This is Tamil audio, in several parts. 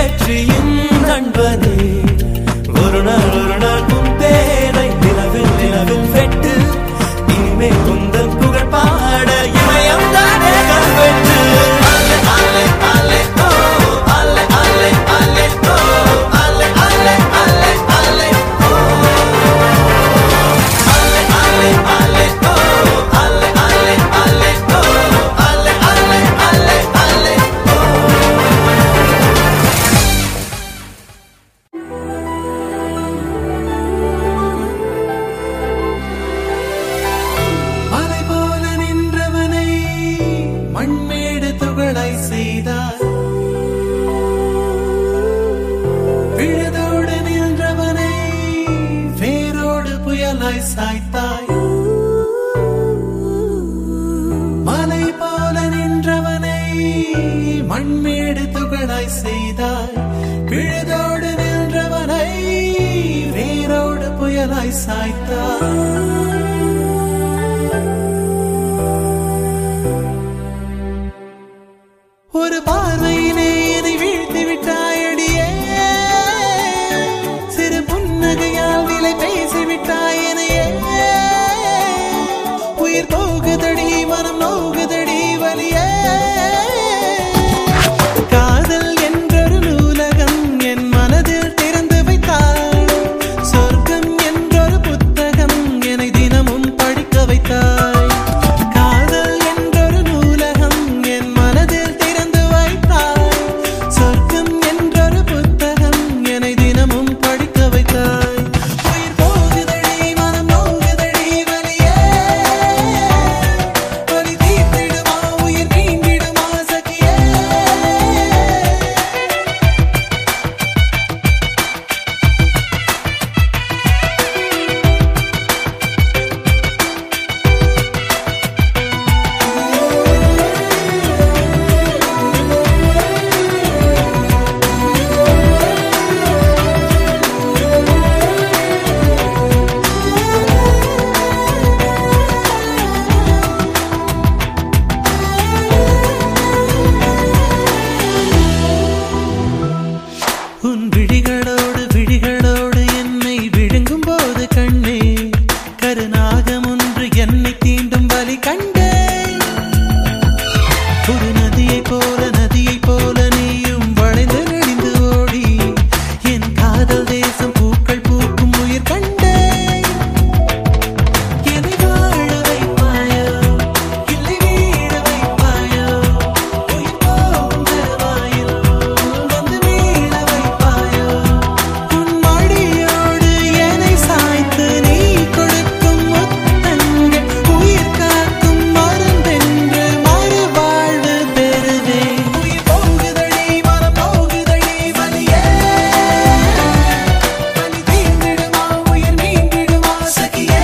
வெற்றியின் நண்பனே ஒரு நாள் ஒரு நாள் உன் பேரை நிலவில் நிலவில் வெட்டு இனிமே குந்தன் புகழ் பாட இமயம் தானே கல்வெட்டு அல்லே அல்லே அல்லே ஓ அல்லே அல்லே அல்லே ஓ அல்லே அல்லே அல்லே அல்லே ஓ அல்லே அல்லே அல்லே ஓ அல்லே அல்லே அல்லே ஓ அல்லே அல்லே அல்லே அல்லே மலை போல நின்றவனை மண்மேடு துகளாய் செய்தார் விழுதோடு நின்றவனை வேரோடு புயலாய் சாய்த்தாய் மலை போல நின்றவனை மண்மேடு துகளாய் செய்தாய் விழுதோடு நின்றவனை வேரோடு புயலாய் சாய்த்தாய் ஒரு பார்வையிலே என்னை வீழ்த்தி விட்டாயடியே சிறு புன்னகையால் விலை பேசி விட்டாயனையே உயிர் போகுதடி மனம் நோகுதடி வலியே காதல் என்றொரு நூலகம் என் மனதில் திறந்து வைத்தாள் சொர்க்கம் என்றொரு புத்தகம் என்னை தினமும் படிக்க வைத்தாய் காதல் என்றொரு நூலகம் என் மனதில் திறந்து வைத்தாய் சொர்க்கம் என்றொரு புத்தகம் என்னை தினமும் படிக்க வைத்தாய் உயிர் போகுதடி மனம் நோகுதடி வலியே வலி தீர்த்திடுமா உயிர் நீங்கிடுமா சகியே உன் விழிகளோடு விழிகளோடு என்னை விழுங்கும் போது கண்ணே கருநாகம் ஒன்று என்னை தீண்டும் வலி கண்டே ஒரு நதியை போல நதியை போல நீயும் வளைந்து நெளிந்து ஓடி என் காதல் தேசம் பூக்கள் பூக்கும் உயிர் கண்டே என்னை வாழ வைப்பாயோ இல்லை வீழ வைப்பாயோ உயிர் போகும் தருவாயில் வந்து மீள வைப்பாயோ உன் மடியோடு என்னை சாய்த்து நீ கொடுக்கும் முத்தங்கள் உயிர் காக்கும் மருந்தென்று மறுவாழ்வு பெறுவேன் உயிர் போகுதடி மனம் போகுதடி வலியே வலி தீர்ந்திடுமா உயிர் நீங்கிடுமா சகியே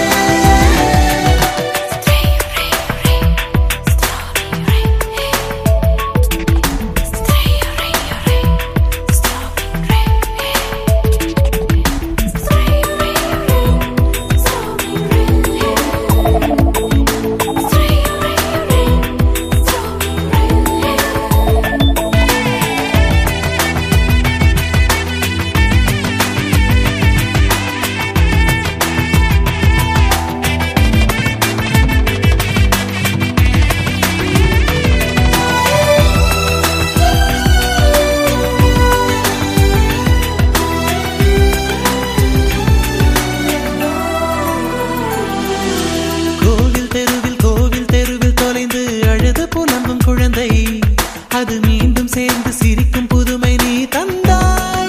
கோவில் தெருவில் கோவில் தெருவில் தொலைந்து அழுது புலம்பும் குழந்தை அது மீண்டும் சேர்ந்து சிரிக்கும் புதுமை நீ தந்தாய்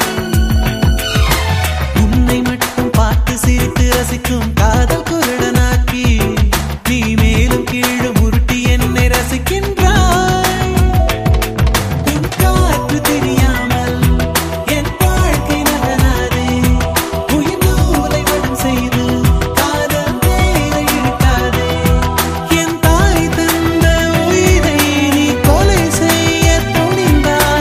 உன்னை மட்டும் பார்த்து சிரித்து ரசிக்கும் காதல் குருடனாக்கி நீ மேலும் கீழும் உருட்டி என்னை ரசிக்கின்றாய் உன் காற்று தெரியாமல் என் வாழ்க்கை நகராதே உயிர் நூலை வடம் செய்து காதல் தேரை இழுக்காதே என் தாய் தந்த உயிரை நீ கொலை செய்ய துணிந்தாய்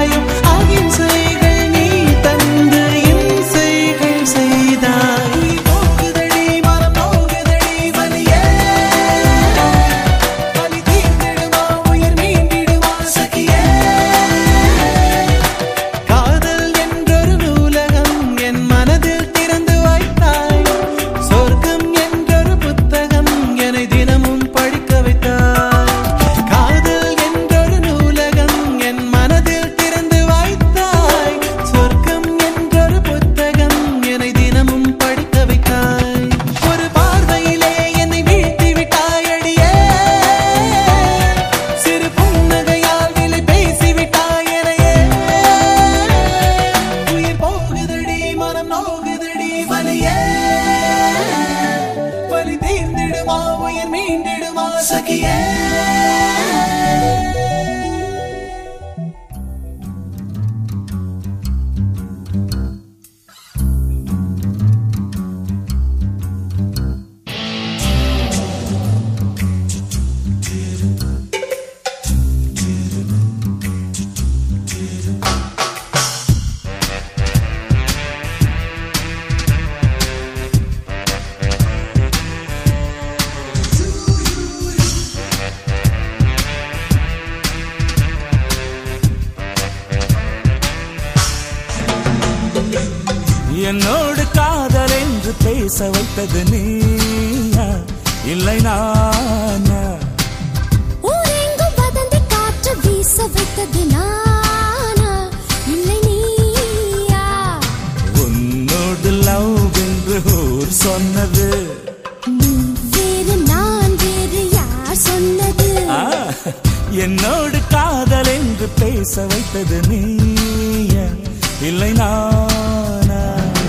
என்னோடு காதல் என்று பேச வைத்தது நீயா இல்லை நானா ஊரெங்கும் வதந்தி காற்று வீச வைத்தது நானா இல்லை நீயா உன்னோடு லவ் என்று ஊர் சொன்னது நீ வேறு நான் வேறு யார் சொன்னது ஆ, என்னோடு காதல் என்று பேச வைத்தது நீயா இல்லை நானா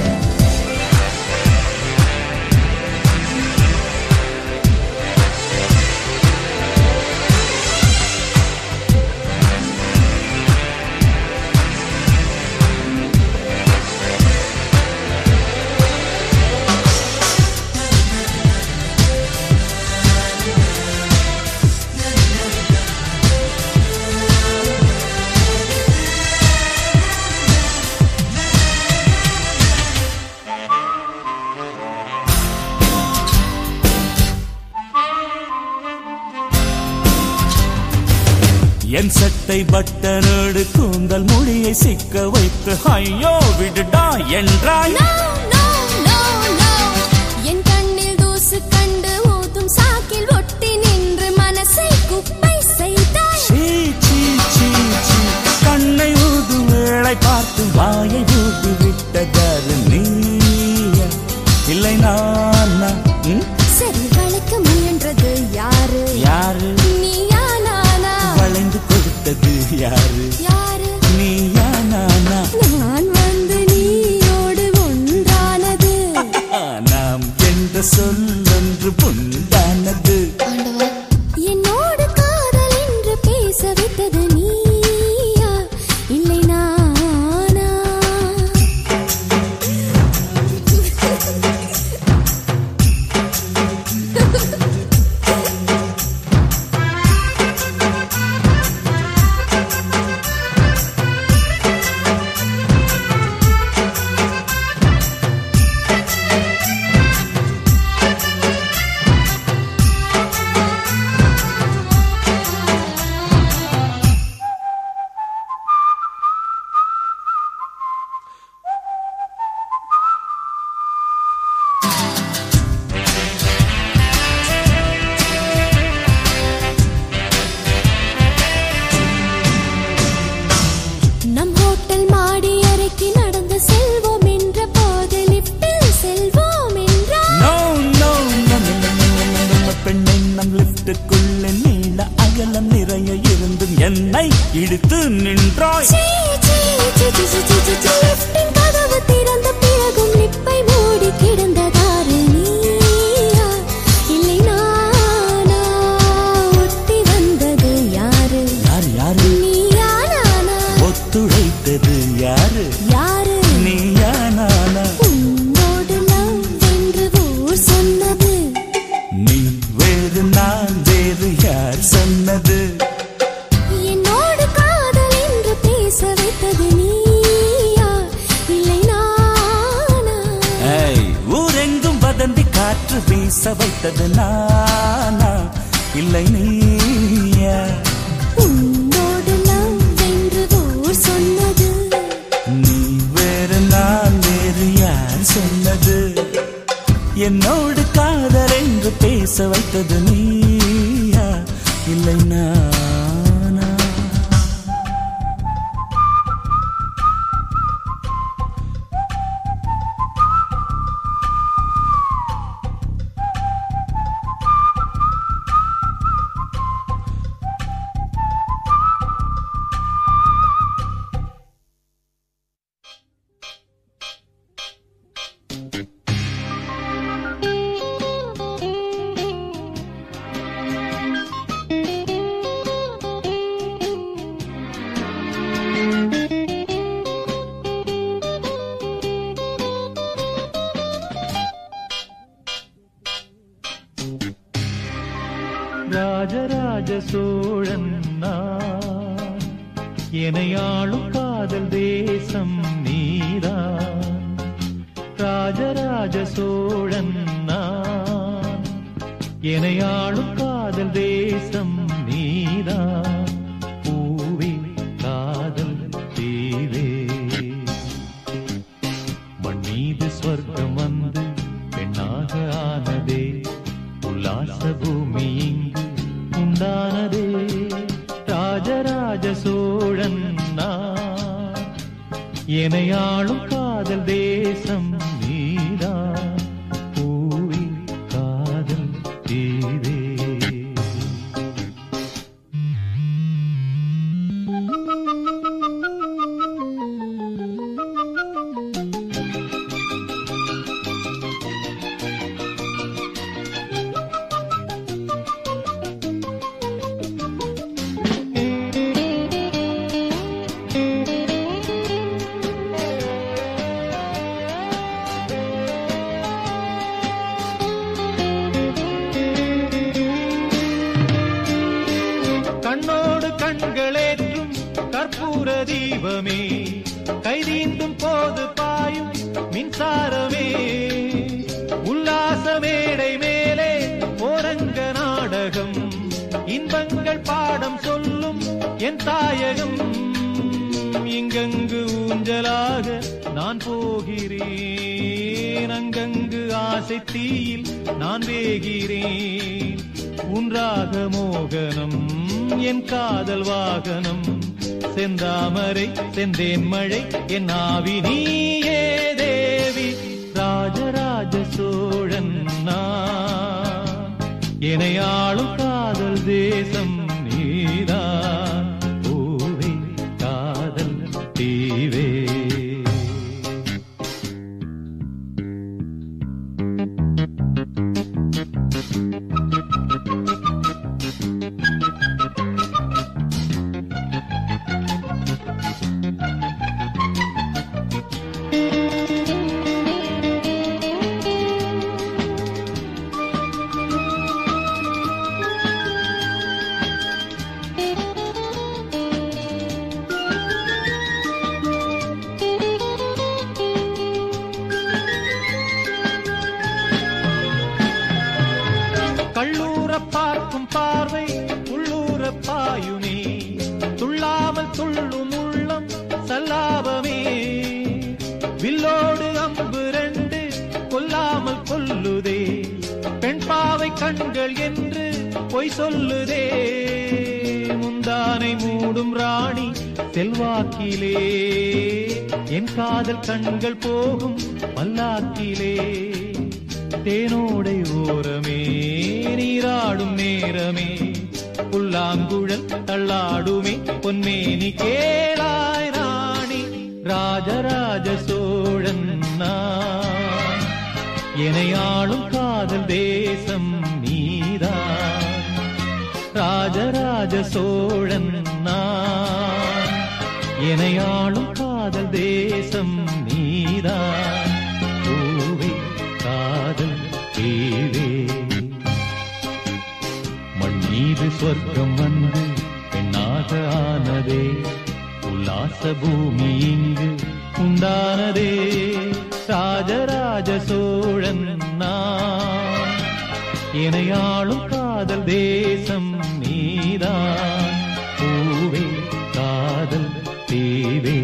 என் சட்டை பட்டனோடு கூந்தல் முடியை சிக்க வைத்து ஐயோ விடுடா என்றாய் No, no, no, no. என் கண்ணில் தூசு கண்டு ஊதும் சாக்கில் ஒட்டி நின்று மனசை குப்பை செய்தாய் சீ, சீ, சீ, சீ. கண்ணை ஊதும் வேளை பார்த்து வாயை ஊதி விட்டதாரு நீயா இல்லை நானா ம்? சரி வளைக்க முயன்றது யாரு யாரு நீயா நானா வளைந்து கொடுத்தது யாரு யாரு நீயா நானா நான் வந்து நீயோடு ஒன்றானது ஆ, நாம் என்ற சொல்லொன்று புண்டானது ஆண்டவா என்னோடு காதல் என்று பேச வைத்தது நீயா இல்லை நானா நம் ஹோட்டல் மாடி அறைக்கு நடந்து செல்வோம் என்ற போது லிப்டில் செல்வோம் என்றார் நோ நோ நம்ம பெண்ணை நம் லிப்டுக்குள்ளே நீள அகலம் நிறைய இருந்தும் என்னை இழுத்து நின்றாய் சீ, சீ, சீ, சீ, சீ, சீ, சீ, சீ. லிப்டின் கதவு திறந்த பிறகும் லிப்பை மூடி கிடந்ததாரு நீயா இல்லை நானா ஒட்டி வந்தது யாரு யாரு யாரு நீயா நானா ஒத்துழைத்தது யாரு யாரு நீயா நானா உன்னோடு லவ் என்று ஊர் சொன்னது நீ வேறு நான் வேறு யார் சொன்னது என்னோடு காதல் என்று பேச வைத்தது நீயா இல்லை நானா ஏய், ஊரெங்கும் வதந்தி காற்று வீச வைத்தது நானா இல்லை நீயா உன்னோடு லவ் என்று ஊர் சொன்னது நீ வேறு நான் வேறு யார் சொன்னது என்னோடு காதல் என்று பேச வைத்தது நீயா இல்லை நானா ராஜராஜ சோழன் நான் எனையாளும் காதல் தேசம் நீதான் ராஜராஜ சோழன் நான் எனையாளும் காதல் தேசம் நீதான் பூவே காதல் தீவே மண்ணீத எனையாளும் காதல் தேசம் நீதான் பூவி காதல் தீவே கண்ணோடு கண்களேற்றும் கற்பூர தீபமே கைதீண்டும் போது பாயும் மின்சாரமே உல்லாச மேடை மேலே ஓரங்க நாடகம் இன்பங்கள் பாடம் சொல்லும் என் தாயகம் இங்கங்கு ஊஞ்சலாக நான் போகிறேன் அங்கங்கு ஆசை தீயில் நான் வேகிறேன் உன்றாக மோகனம் என் காதல் வாகனம் செந்தாமரை செந்தேன் மழை என் ஆவி நீயே தேவி ராஜராஜ சோழன் நான் எனையாளும் காதல் தேசம் நீதான் பூவே காதல் தீவே கள்ளூர பார்க்கும் பார்வை உள்ளூர பாயுமே துள்ளாமல் துள்ளும் உள்ளம் சல்லாபமே வில்லோடு அம்பு ரெண்டு கொல்லாமல் கொல்லுதே பெண் பாவை கண்கள் என்று பொய் சொல்லுதே முந்தானை மூடும் ராணி செல்வாக்கிலே என் காதல் கண்கள் போகும் பல்லாக்கிலே தேனோடை ஓரமே நீராடும் நேரமே புல்லாங்குழல் தள்ளாடுமே பொன்மேனி கேளாய் ராணி ராஜராஜ சோழன் நான் எனையாளும் காதல் தேசம் நீதான் ராஜராஜ சோழன் நான் எனையாளும் காதல் தேசம் நீதான் பூவே காதல் தேவே மண் மீது சொர்க்கம் வந்து பெண்ணாக ஆனதே உல்லாச பூமி இங்கு உண்டானதே ராஜராஜ சோழன் நான் இணையாளும் காதல் தேசம் நீதான் பூவே காதல் தீவே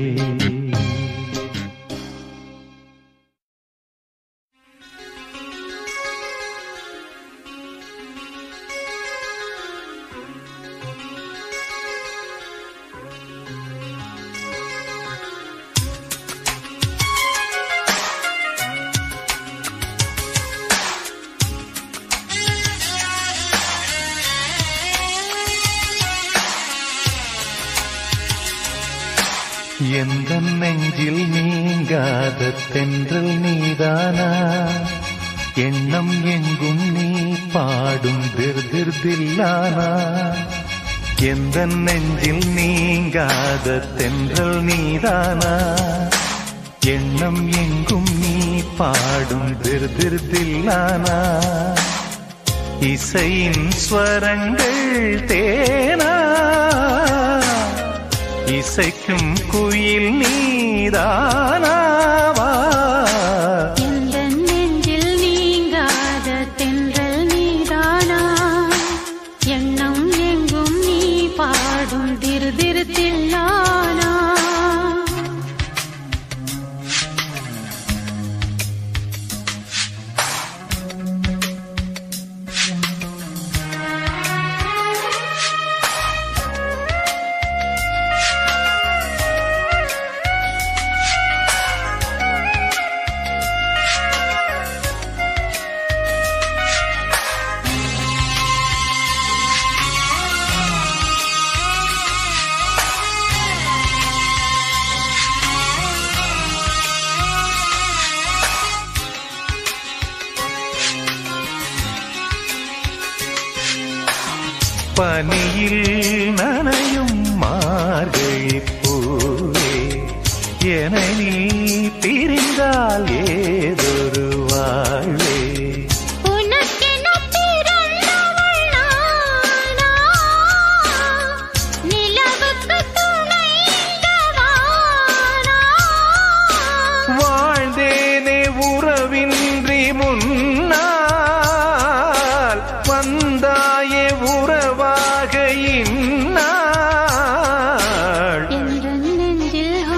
எந்த நெஞ்சில் நீங்காத தென்றல் நீதானா எண்ணம் எங்கும் நீ பாடும் திருதிர்தில்லானா எந்த நெஞ்சில் நீங்காத தென்றல் நீதானா எண்ணம் எங்கும் நீ பாடும் திருதிர்தில்லானா இசையின் ஸ்வரங்கள் தேனா இசைக்கும் குயில் நீதானாவா எந்த நெஞ்சில் நீங்காத தென்றல் நீதானா எண்ணம் எங்கும் நீ பாடும் திரு திருத்தில்லானா ஆ பனியில் நனையும் மார்கழி பூவே என நீ பிரிந்தால் ஏதொரு வாழ்வே உனக்கென பிறந்தவள் நானா? நிலவுக்கு துணைந்தவானா? வாழ்ந்தேனே உறவின்றி முன்னால் வந்தாயே உறவாக இந்நாள் என்ற நெஞ்சில் ஹோ,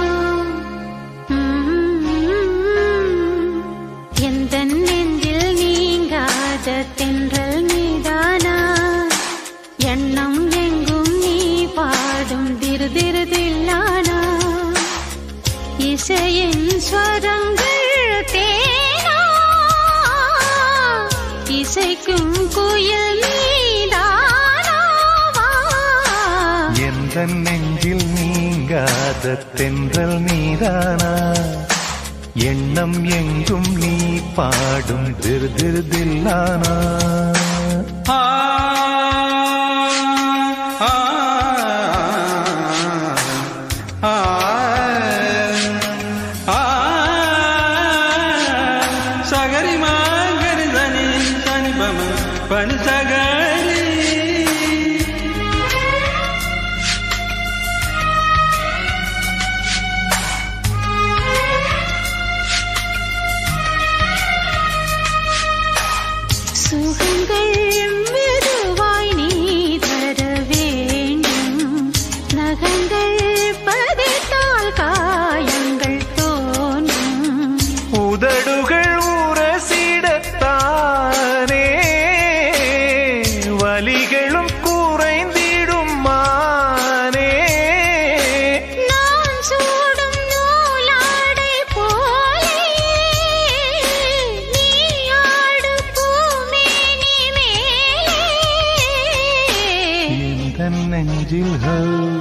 ம், எந்த நெஞ்சில் நீங்காத தென்றல் நீதானா எண்ணம் எங்கும் நீ பாடும் திரு திரு தில்லானா இசையின் ஸ்வரங்கள் தேனா இசைக்கும் குயில் நீதானாவா எந்த நெஞ்சில் நீங்காத தென்றல் நீதானா எண்ணம் எங்கும் நீ பாடும் திரு திரு தில்லானா సగరి మాగరి దని సని బమ పని సగరి சுகங்கள் மெதுவாய் நீ தர வேண்டும் நகங்கள் பதித்தால் காயங்கள் தோன்றும் உதடுகள் உரசிடத்தானே வலிகளும் குறைந்திடும் மானே நான் சூடும் நூலாடை போலே நீ ஆடு பூமேனி மேலே இந்த நெஞ்சில் ஹோ,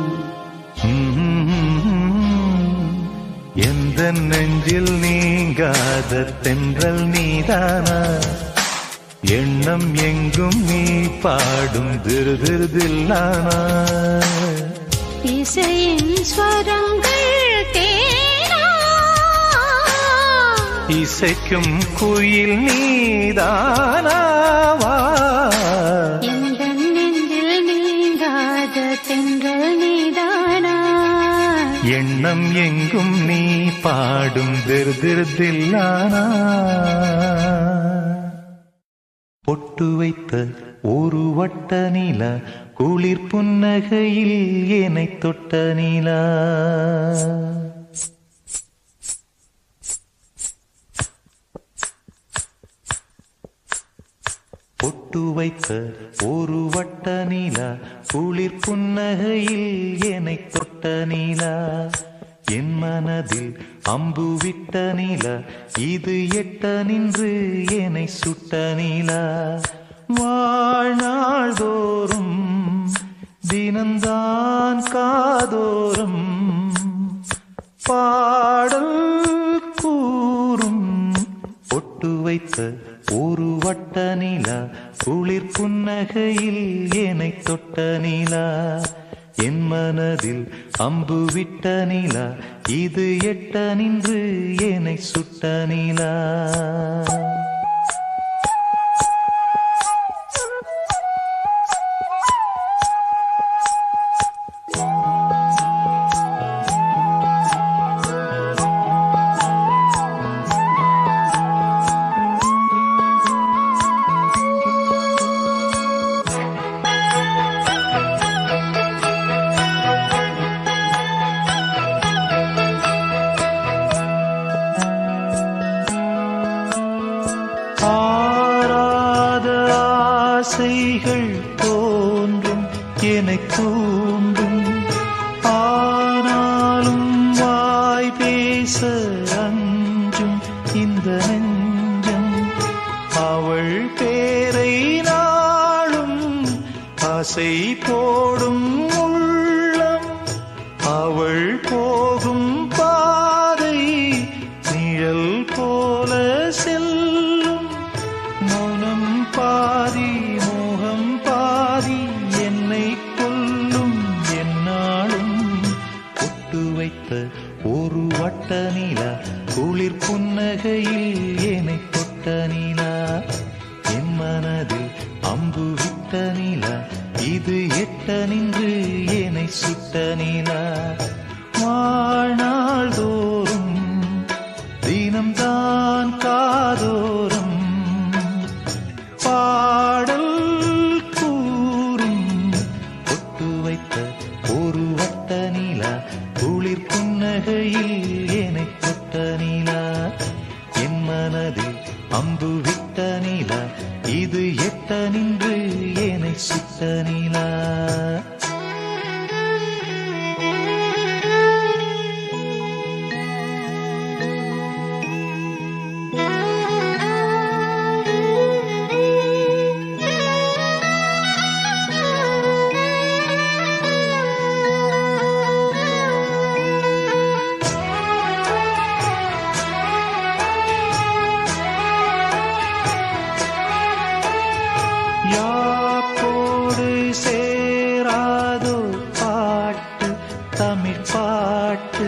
ம்ம். எந்த நெஞ்சில் நீங்காத தென்றல் நீதானா எண்ணம் எங்கும் நீ பாடும் திரு திரு தில்லானா இசையின் ஸ்வரங்கள் தேனா இசைக்கும் குயில் நீதானாவா எந்த நெஞ்சில் நீங்காத தென்றல் நீதானா எண்ணம் எங்கும் நீ பாடும் திரு திரு தில்லானா பொட்டு வைத்த ஒரு வட்ட நிலா குளிர் புன்னகையில் ஏனை தொட்ட நிலா பொட்டு வைத்த ஒரு வட்ட நிலா குளிர் புன்னகையில் என்னை தொட்ட நிலா என் மனதில் அம்பு விட்ட நிலா இது எட்ட நின்று என்னை சுட்ட நிலா வாழ்நாள் தோறும் தினந்தான் காதோறும் பாடல் கூறும் பொட்டு வைத்த ஒரு வட்ட நிலா குளிர் புன்னகையில் ஏனை தொட்ட நிலா என் மனதில் அம்பு விட்ட நிலா இது எட்ட நின்று ஏனை சுட்ட நிலா ஆராத ஆசைகள் தோன்றும் என்னை தூண்டும் ஆனாலும் வாய் பேச அஞ்சும் இந்த நெஞ்சம் அவள் பேரை நாளும் ஆசை போடும் உள்ளம் அவள் போகும் பாதை நிழல் போல செல்லும் மௌனம் பாதி மோகம் பாதி என்னை ஒரு வட்ட நிலா குளிர் புன்னகையில் என்னை தொட்ட நிலா என் மனதில் அம்பு விட்ட நிலா இது எட்ட நின்று என்னை சுட்ட நிலா வாழ்நாள் தோறும் தினம்தான் காதோறும் பாடல் கூறும் பொட்டு வைத்த ஒரு வட்ட நிலா குளிர் புன்னகையில் என்னை தொட்ட நிலா என் மனதில் அம்பு விட்ட நிலா இது எட்ட நின்று என்னை சுட்ட நிலா யாக்கோடு சேராதோ பாட்டு தமிழ் பாட்டு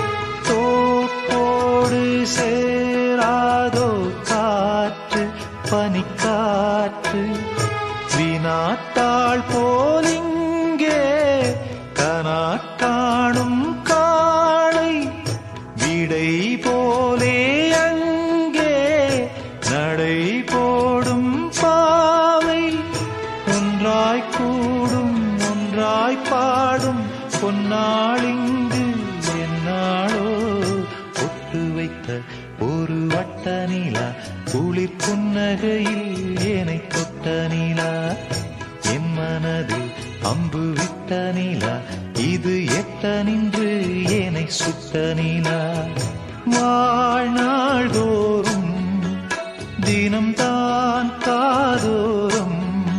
தோப்போடு சேராதோ காற்று பனிக்காற்று வினாத்தாள் போலிங்கே கனா காணும் காளை விடை போலே அங்கே நடை போடும் பாவை ஒன்றாய் கூடும் ஒன்றாய் பாடும் பொன்னாளிங்கு என்னாளோ ஒட்டு வைத்த ஒரு வட்ட நிலா குளிர் புன்னகையில் ஏனை தொட்ட நிலா என் மனதில் அம்பு விட்ட நிலா இது எட்ட நின்று ஏனை சுட்ட நிலா வாழ்நாள் தோறும் தினம்தான் காதோறும்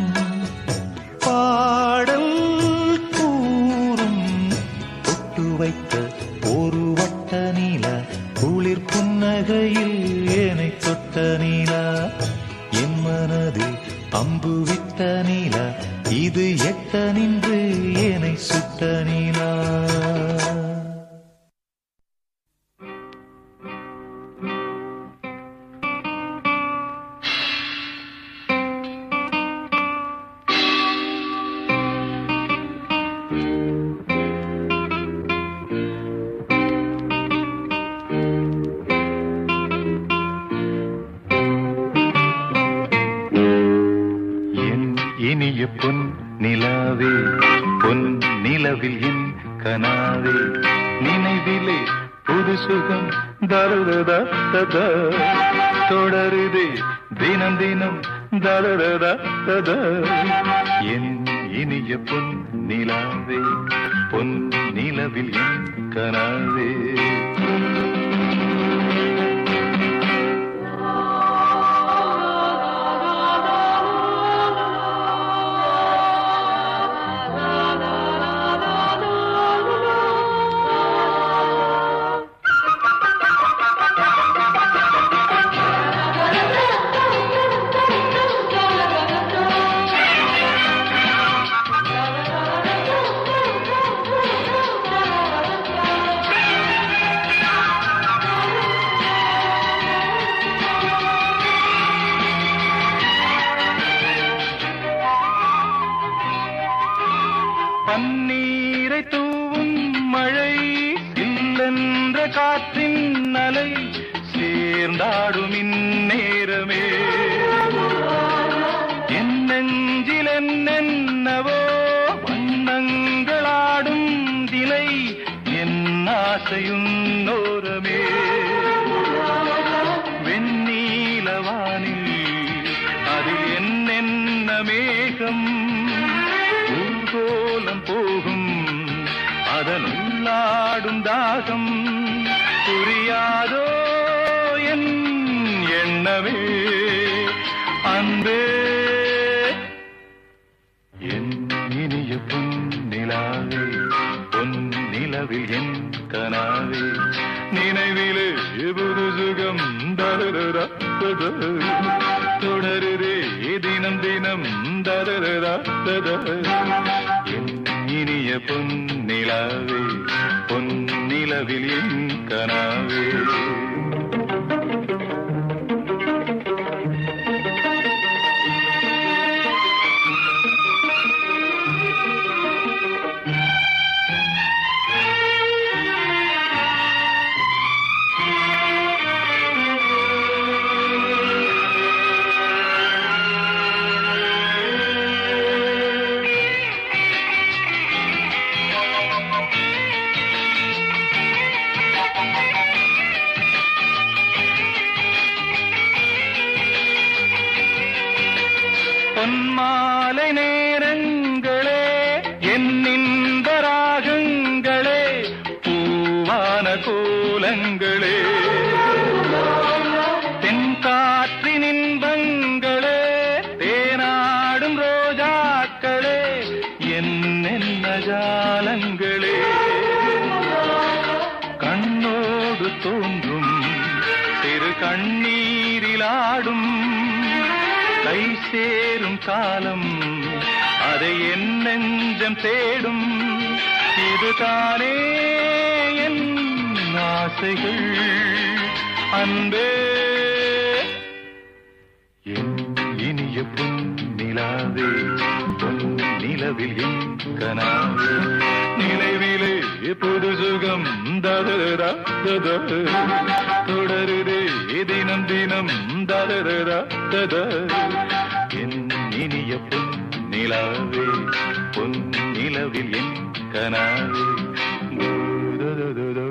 பாடல் கூறும் பொட்டு வைத்த ஒரு வட்ட நீலா குளிர் புன்னகையில் ஏனை தொட்ட நீலா என் மனதில் அம்பு விட்ட நீலா இது எட்ட நின்று ஏனை சுட்ட நீலா என் இனிய பொன் நிலாவே பொன் நிலவில் என் கனாவே நினைவிலே புது சுகம் தருததா ததா தொடருதே தினம் தினம் தருததா ததா என் இனிய பொன் நிலாவே பொன் நிலவில் என் கனாவே பன்னீரை தூவும் மழை இல்லென்ற காற்றின் அலை சேர்ந்தாடும் இந்நேரமே என் நெஞ்சில் என்னென்னவோ வண்ணங்களாடும் தினை என் ஆசையுன்னோரமே வெண்ணீலவானில் அதில் என்னென்ன மேகம் ஊர்கோலம் போகும் அதனுள்ளாடும் தாகம் புரியாதோ என் எண்ணமே அன்பே என் இனிய பொன் நிலாவே பொன் நிலவில் என் கனாவே நினைவிலே புது சுகம் தருதரா தொடருதே தினம் தினம் தருதரா என் இனிய இனிய பொன்னிலாவே பொன்னிலவில் என் கனாவே பொன்மாலை நேரங்களே என் இன்ப ராகங்களே பூவான கோலங்களே தென்காற்றின் இன்பங்களே தேனாடும் ரோஜாக்களே என்னென்ன ஜாலங்களே கண்ணோடு தோன்றும் சிறு கண்ணீரிலாடும் கை சேரும் காலம் அதை என் நெஞ்சம் தேடும் இதுதானே என் ஆசைகள் அன்பே என் இனிய பொன்னிலாவே பொன் நிலவில் என் கனாவே நினைவிலே புது சுகம் ததரா தத தொடருதே தினம் தினம் ததரா தத என் இனிய பொன்னிலாவே பொன் நிலவில் என் கனாவே ததததா.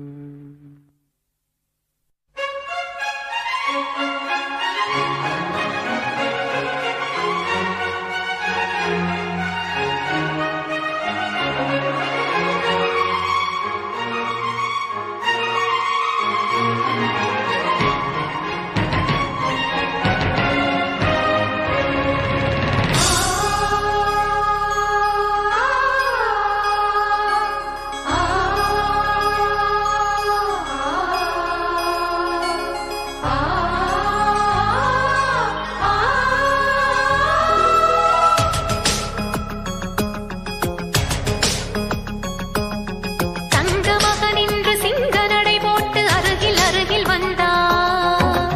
தங்க மகன் இன்று சிங்க நடை போட்டு அருகில் அருகில் வந்தார்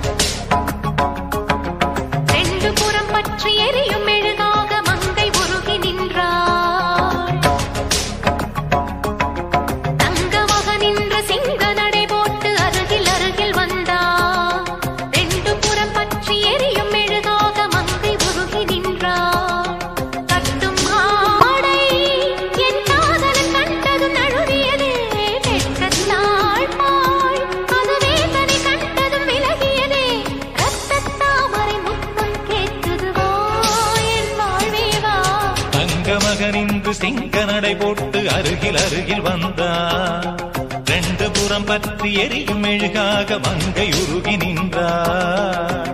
ரெண்டு புறம் பற்றி எரியும் மெழுகாக மங்கை உருகி நின்றாள் தங்க மகன் இன்று சிங்க நடை போட்டு அருகில் அருகில் வந்தார் ரெண்டு புறம் பற்றி எரியும் மெழுகாக மங்கை உருகி நின்றாள் கட்டும் ஆடை என் காதலன் கண்டதும் நழுவியதே வெட்கத்தாள் பாள் அது வேதனை கண்டதும் விலகியதே ரத்தத் தாமரை முத்தம் கேட்குது வா என் வாழ்வே வா தங்க மகன் இன்று சிங்க நடை போட்டு அருகில் அருகில் வந்தார் ரெண்டு புறம் பற்றி எரியும் மெழுகாக மங்கை உருகி நின்றார்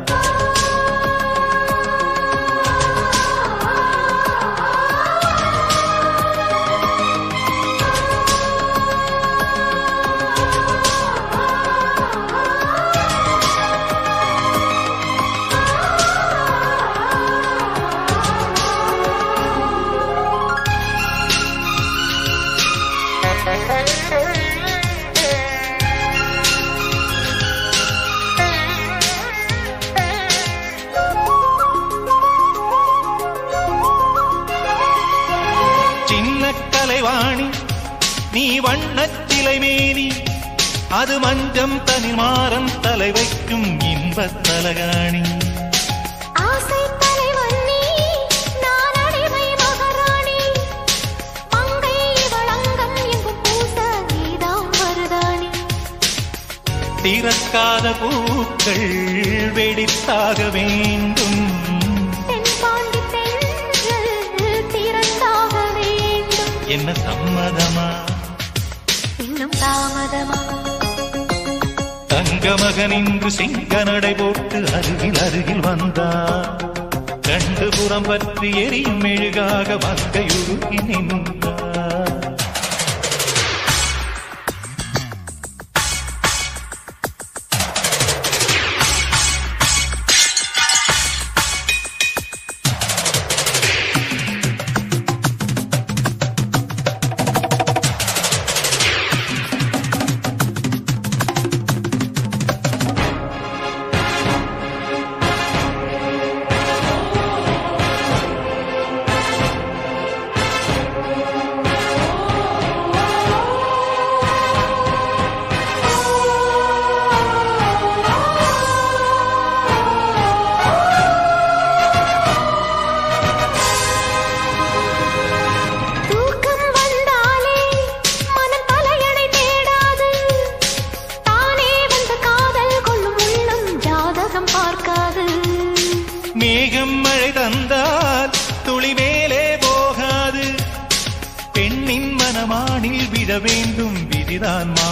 சின்ன கலைவாணி நீ வண்ணச் சிலை மேனி அது மஞ்சம் தனிமாறன் தலை வைக்கும் இன்பத் தலகாணி ஆசை தலைவன் நீ நான் அடிமை மகாராணி மங்கை இவள் அங்கம் எங்கும் பூச நீதான் மருதாணி திறக்காத பூக்கள் வெடித்தாக வேண்டும் தென்பாண்டி தென்றல் திறந்தாக வேண்டும் என்ன சம்மதமா இன்னும் தாமதமா தங்க மகன் இன்று சிங்க நடை போட்டு அருகில் அருகில் வந்தார் கண்டு புறம் பற்றி எரியும் மெழுகாக மங்கையுருகி நின்றார்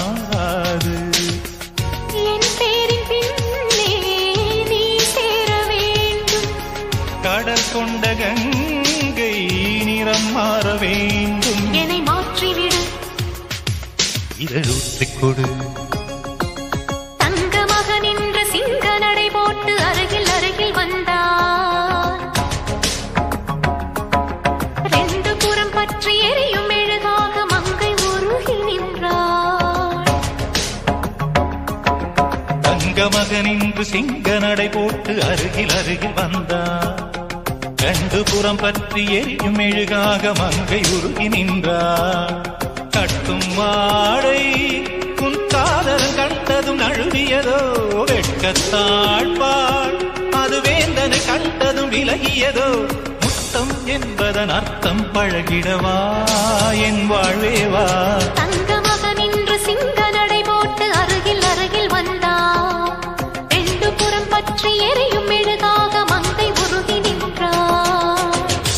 மாறாது என் பேரின் பின்னே நீ சேர வேண்டும் கடல் கொண்ட கங்கை நிறம் மாற வேண்டும் என்னை மாற்றிவிடு இதழூற்றிக் கொடு தங்க மகன் என்ற சிங்க நடை போட்டு அருகில் அருகில் வந்தான் ரெண்டு புறம் பற்றி எரியும் மெழுகாக மங்கை உருகி நின்றாள் தங்க மகனின்று சிங்க நடை போட்டு அருகில் அருகில் வந்தார் கண்டு புறம் பற்றி எரியும் மெழுகாக மங்கை உருகி நின்றார் கட்டும் மாடை உன் காதல் கண்டதும் நழுவியதோ வெட்கத்தாழ்பாள் அது வேந்தனை கண்டதும் விலகியதோ முத்தம் என்பதன் அர்த்தம் பழகிடவா என் வாழ்வேவா தங்க மகன் இன்று சிங்க நடை போட்டு அருகில் அருகில் வந்தான் ரெண்டு புறம் பற்றி எரியும் மெழுகாக மங்கை உருகி நின்றாள்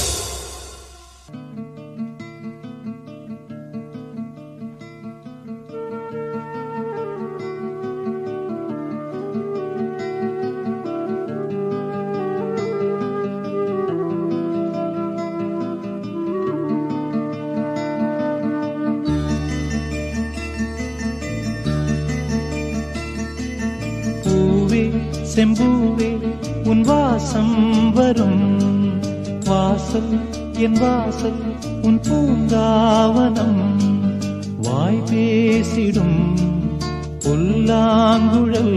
பூவே செம்பூவே உன் வாசம் வரும் வாசல் என் வாசல் உன் பூங்காவனம் வாய் பேசிடும் புல்லாங்குழல்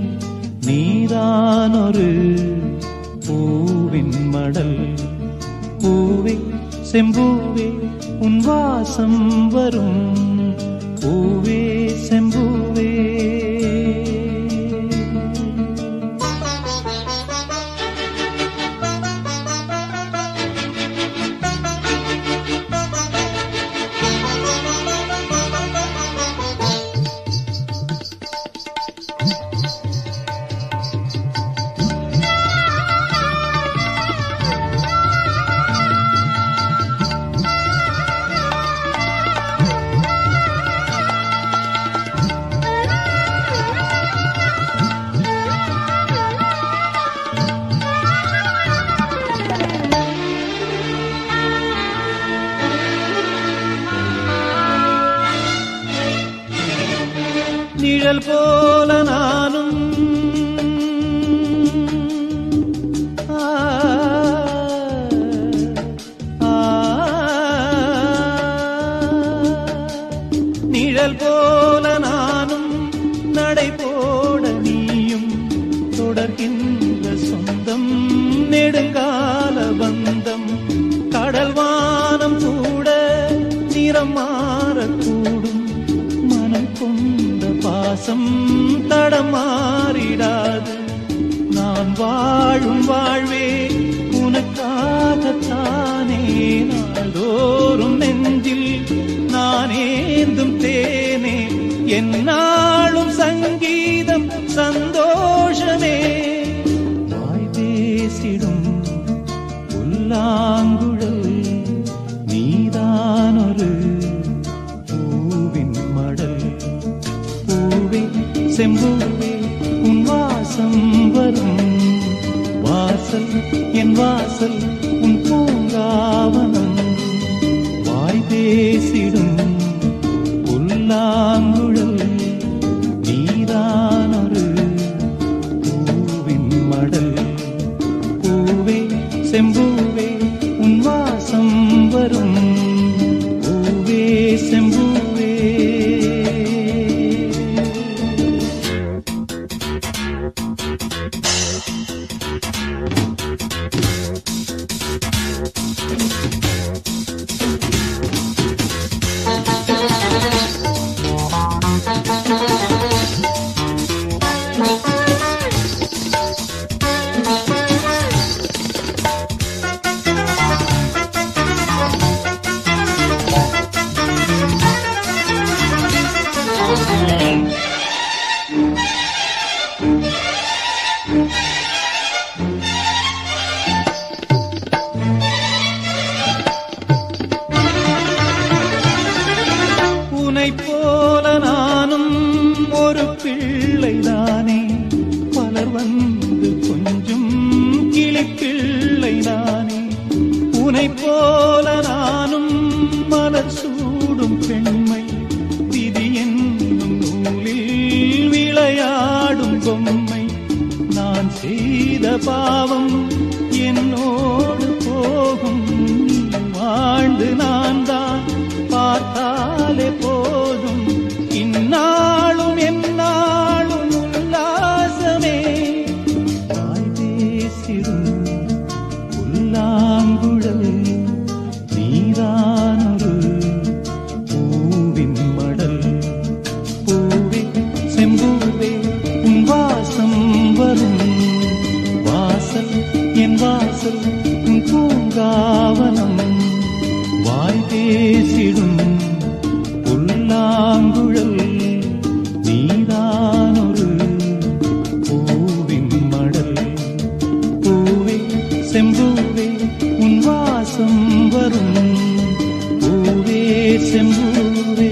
நீதானொரு பூவின் மடல் பூவே செம்பூவே உன் வாசம் வரும் பூவே செம்பூவே நிழல் போல நானும் ஆ, ஆ, நிழல் போல நானும் நடை போட நீயும் தொடர்கின்ற சொந்தம் நெடுங்கால பந்தம் கடல் வானம் கூட நிறம் மாறக்கூடும் மனம் கொண்ட பாசம் தடமாறிடாது நான் வாழும் வாழ்வே உனக்காகத்தானே நாள்தோறும் நெஞ்சில் நான் ஏந்தும் தேனே என்னாலும் சங்கீதம் சந்தோஷமே வாய் பேசிடும் புல்லாங்குழல் நீதானொரு பூவின் மடல் பூவே செம்பூவே உன் வாசம் வரும் வாசல் என் வாசல் உன் பூங்காவனம் வாய் பேசிடும் புல்லாங்குழல் நீதானொரு பூவின் மடல் பூவே செம்பூவே உன் வாசம் வரும் பூவே செம்பூவே உனை போல நானும் பிள்ளைதானே பலர் வந்து கொஞ்சம் கிளிப்பிள்ளை நானே உனை போல நானும் மலர் சூடும் பெண்மை விதி என்னும் நூலில் விளையாடும் பொம்மை நான் செய்த பாவம் என்னோடு போகும் நீ வாழ்ந்து நான் தான் பார்த்தாலே போதும் இந்நாளும் எந்நாளும் உல்லாசமே தாய் பேசிடும் புல்லாங்குழல் நீதானொரு பூவின் மடல் பூவே செம்பூவே உன் வாசம் வரும் வாசல் என் வாசல் உன் பூங்காவனம் வாய் பேசிடும் புல்லாங்குழல் நீதானொரு பூவின் மடல் பூவே செம்பூவே உன் வாசம் வரும் பூவே செம்பூவே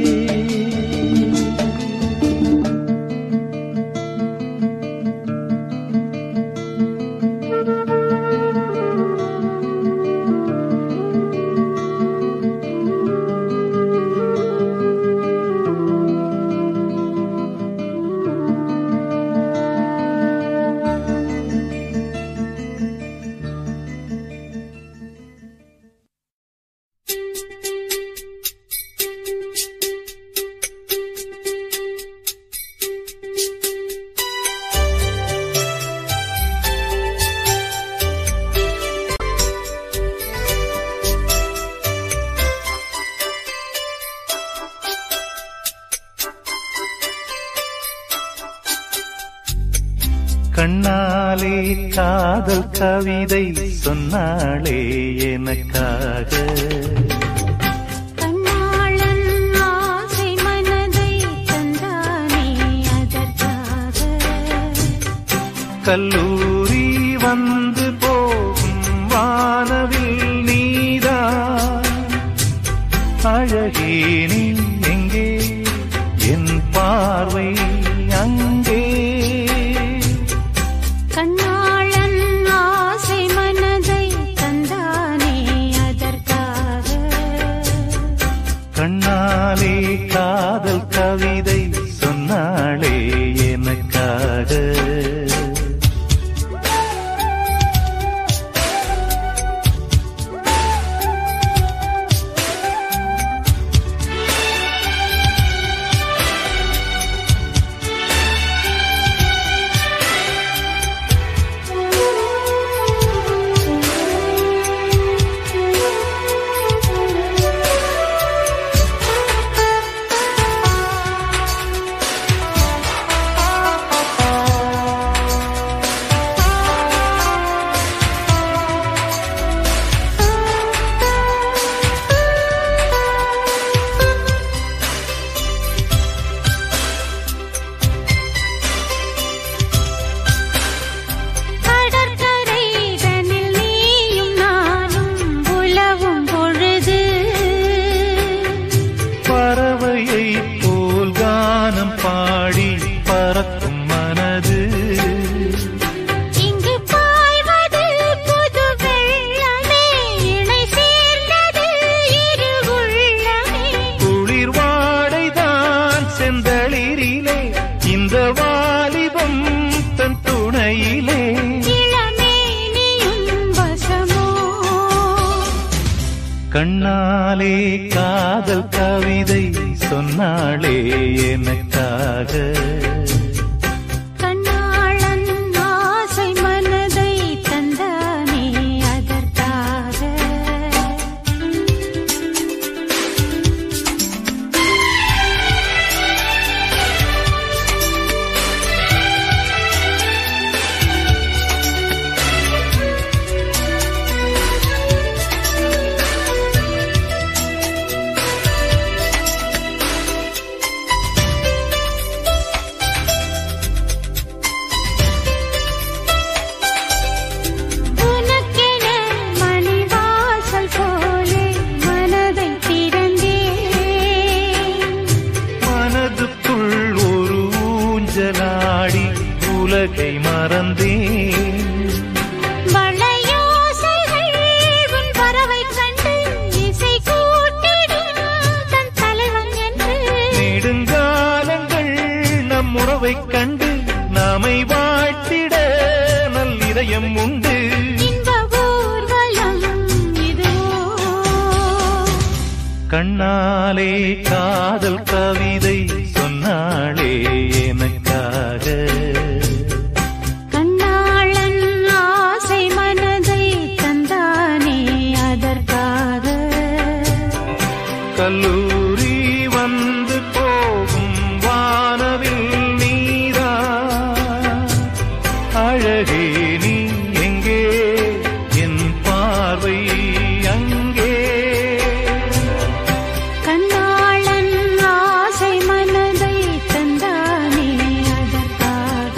கண்ணாலே காதல் கவிதை சொன்னாளே எனக்காக கண்ணாளன் ஆசை மனதை தந்தானே அதற்காக கல்லூரி வந்து போகும் வானவில் நீதான் அழகே நீ எங்கே என் பார்வை அங்கே கண்ணாளன் ஆசை மனதை தந்தானே அதற்காக கண்ணாலே காதல் கவிதை சொன்னாளே எனக்காக கடற்கரைதனில் நீயும் நானும் உலவும் பொழுது பறவையை போல் கானம் பாடி பறக்கும் மனது இங்கு பாய்வது புது வெள்ளமே இணை சேர்ந்தது இரு உள்ளமே குளிர் வாடைதான் செந்தளிரிலே இந்த வாலிபம் தன் துணையிலே இளமேனியும் வசமோ கண்ணாலே காதல் கவிதை சொன்னாளே எனக்காக கண்ணாளன் ஆசை மனதை தந்தானே அதற்காக கண்ணாலே உலகை மறந்தேன் வளையோசைகள் உன் பறவைக் கண்டு இசை கூட்டிடும் தன் தலைவன் என்று நெடுங்காலங்கள் நம் உறவைக் கண்டு நாமை வாழ்த்திட நல்லிதயம் உண்டு இன்ப ஊர்வலம் இதுவோ கண்ணாலே காதல் கவிதை சொன்னாளே எனக்காக கண்ணாளன் ஆசை மனதை தந்தானே அதற்காக கல்லூரி வந்து போகும் வானவில் நீரா அழகே நீ எங்கே என் பார்வை அங்கே கண்ணாளன் ஆசை மனதை தந்தானே அதற்காக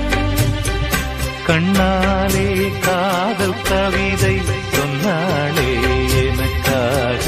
கண்ணாலே காதல் கவிதை சொன்னாளே எனக்காக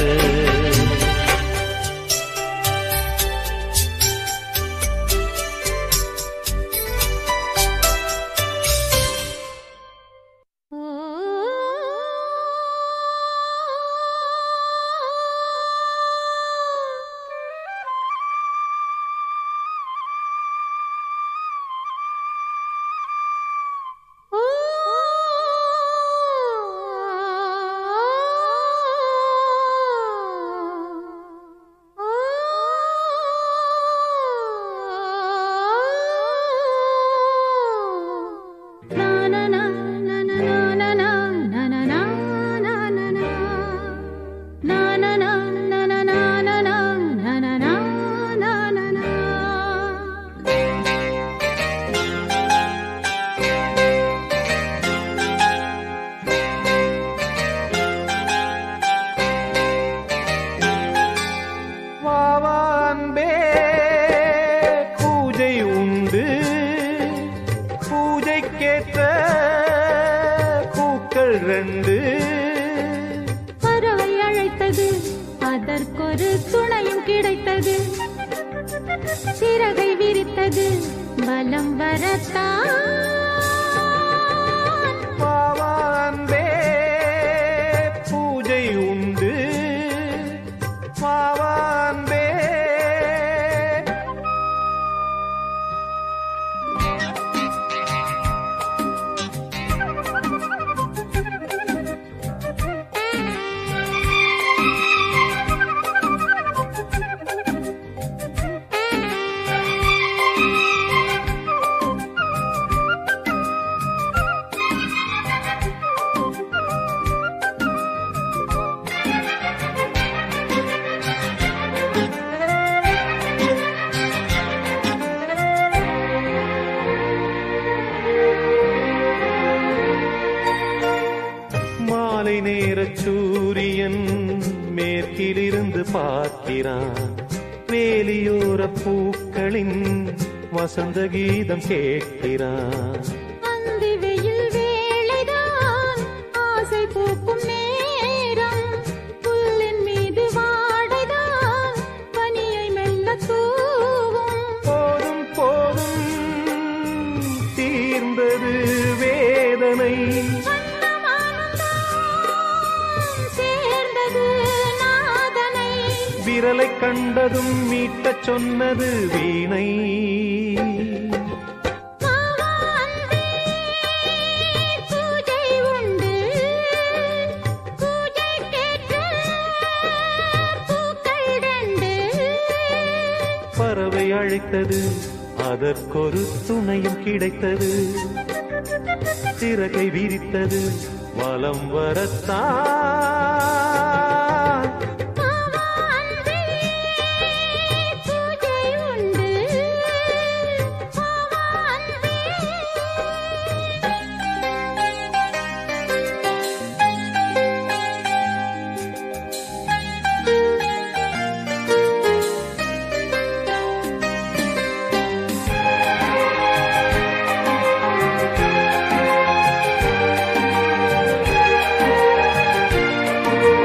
வாவான்பே பூஜை உண்டு பூஜைக்கேற்ற பூக்கள் ரெண்டு பறவை அழைத்தது அதற்கொரு துணையும் கிடைத்தது சிறகை விரித்தது பலம் வரத்தான் வாவான்பே பூஜை உண்டு வாவான்பே மாலை நேர சூரியன் மேற்கிலிருந்து பார்க்கிறான் வேலியோர பூக்களின் வசந்த கீதம் கேட்கிறான் அந்தி வெயில் வேளைதான் ஆசை பூக்கும் நேரம் புல்லின் மீது வாடைதான் பனியை மெல்ல தூவும் போதும் போதும் தீர்ந்தது வேதனை சேர்ந்தது நாதனை விரலை கண்டதும் மீட்டச் சொன்னது வீணை பூஜை உண்டு பூஜைக்கேற்ற பூக்கள் ரெண்டு பறவை அழைத்தது அதற்கொரு துணையும் கிடைத்தது சிறகை விரித்தது வலம் வரத்தான் பூஜை உண்டு ஆ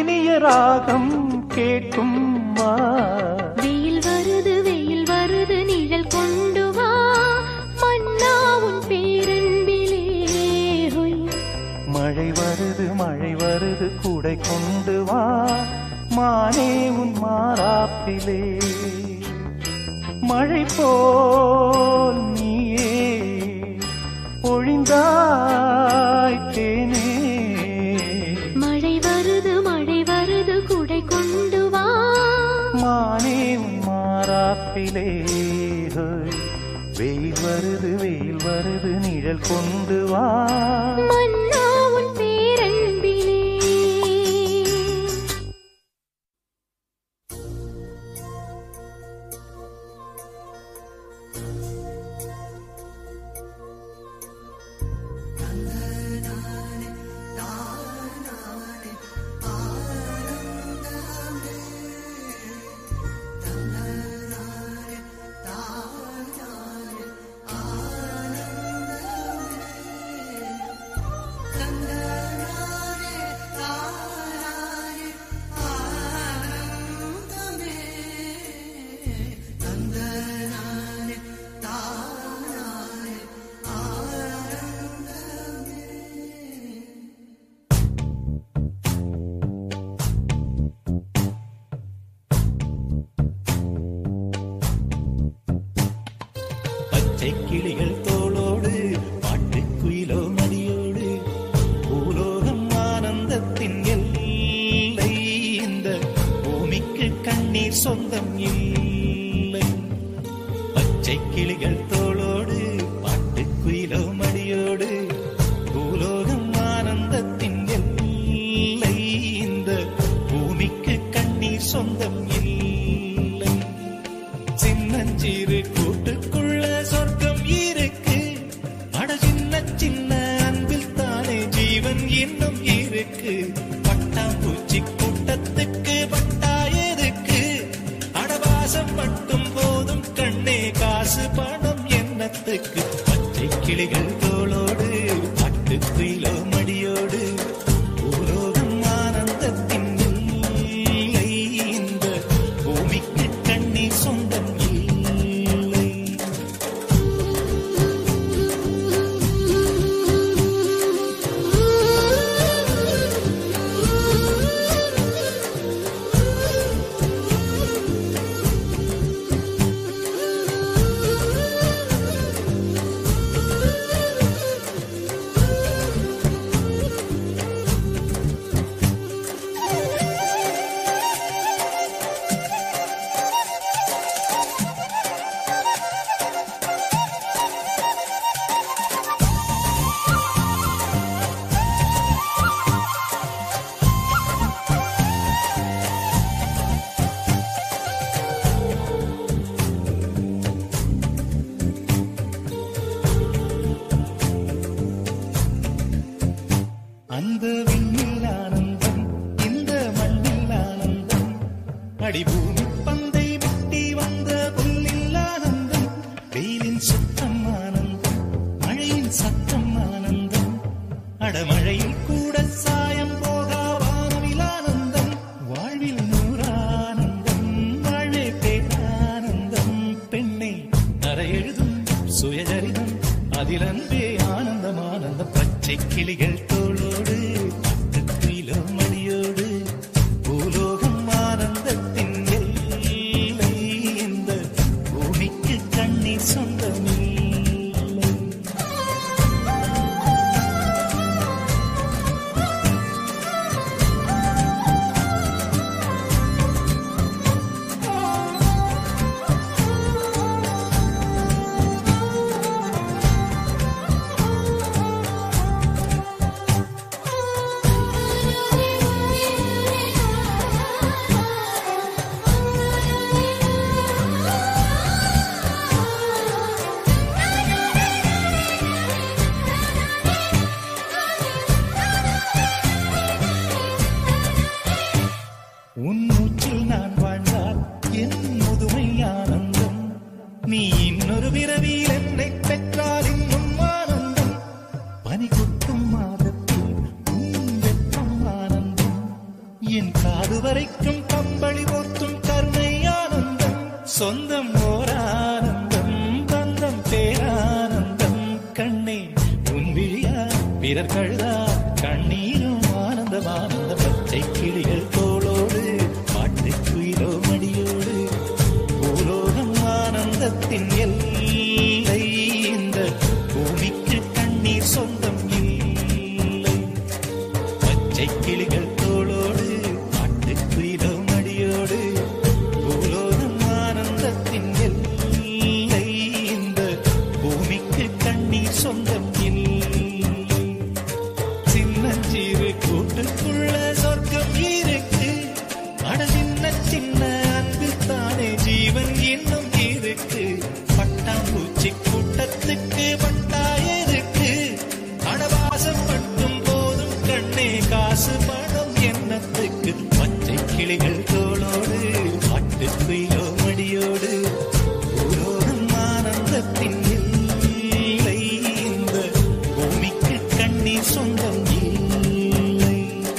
ராகம் கேட்கும் வா வெயில் வருது வெயில் வருது நிழல் கொண்டு வா மன்னா உன் பேரன்பிலே ஹொய். மழை வருது மழை வருது கூடை கொண்டு வா மானே உன் மாறாப்பிலே மழை போல் நீயே ஒழிந்தாய் தேனே மழை வருது மழை வருது குடை கொண்டு வா மானே உன் மாறாப்பிலே ஹோய். வெயில் வருது வெயில் வருது நிழல் கொண்டு வா மன்னா உன் பேரன்பிலே பச்சை கிளிகள் தோளோடு பாட்டுக்குயிலோ மடியோடு பூலோகம் ஆனந்தத்தின் எல்லை இந்த பூமிக்கு கண்ணீர் சொந்தம் இல்லை பச்சை கிளிகள் தோளோடு பாட்டுக்குயிலோ மடியோடு பூலோகம் ஆனந்தத்தின் எல்லை இந்த பூமிக்கு கண்ணீர் சொந்தம் இல்லை சின்னஞ்சிறு கூட்டுக்குள்ள சொர்க்கம் இருக்கு அட சின்ன சின்ன அன்பில் தானே ஜீவன் இன்னும் இருக்கு பட்டாம்பூச்சி கூட்டத்துக்கு பட்டா எதுக்கு அடவாசம் மட்டும் போதும் கண்ணே காசு பணம் என்னத்துக்கு பச்சை கிளிகள் தோளோடு பட்டுக்குயிலோ மடியோடு பூலோகம் ஆனந்தத்தின் இல்லை இந்த பூமிக்கு கண்ணீர் சொந்தம் இல்லை அந்த விண்ணில் ஆனந்தம் இந்த மண்ணில் ஆனந்தம் அடிபூமி பந்தை முட்டி வந்த புல்லில் ஆனந்தம் வெயிலின் சுத்தம் ஆனந்தம் மழையின் சத்தம் ஆனந்தம் அடமழையில் கூட சாயம் போகா வானவில் ஆனந்தம் வாழ்வில் நூறானந்தம் வாழ்வே பேரானந்தம் பெண்ணை நரையெழுதும் சுயஜரிதம் அதில் அன்பே ஆனந்தம் ஆனந்தம் பச்சை கிளிகள் தோளோடு பட்டுக்குயிலோ மணியோடு பூலோகம் ஆனந்தத்தின் எல்லை இந்த பூமிக்கு கண்ணீர் சொந்தமில்லை வீரர் கழுதா கண்ணீரும் ஆனந்தம் ஆனந்த பச்சை கிளிகள் தோளோடு பாட்டு குயிலோ மடியோடு பூலோகம் ஆனந்தத்தின் எல்லை இந்த பூமிக்கு கண்ணீர் சொந்தம் இல்லை பச்சை கிளிகள் தோளோடு பாட்டு குயிலோ மடியோடு பூலோகம் ஆனந்தத்தின் எல்லை இந்த பூமிக்கு கண்ணீர் சொந்தம் இல்லை சின்னஞ்சிறு கூட்டுக்குள்ள சொர்க்கம் இருக்கு அட சின்ன சின்ன அன்பில் தானே ஜீவன் இன்னும் இருக்கு பட்டாம்பூச்சி கூட்டத்துக்கு பட்டாயிருக்கு அடவாசம் மட்டும் போதும் கண்ணே காசு பணம் எண்ணத்துக்கு பச்சை கிளிகள் தோளோடு பாட்டு குயிலோ மடியோடு பூலோகம் ஆனந்தத்தின் இல்லை இந்த பூமிக்கு கண்ணீர் சொந்தம் இல்லை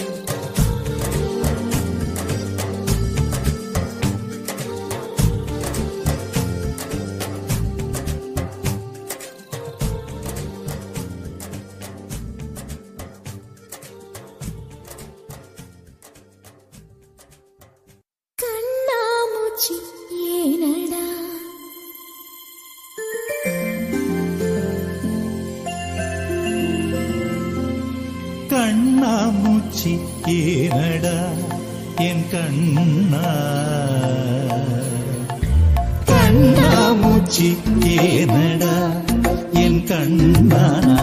கண்ணாமூச்சி ஏனடா கண்ணாமூச்சி ஏனடா என் கண்ணா கண்ணாமூச்சி ஏனடா என் கண்ணா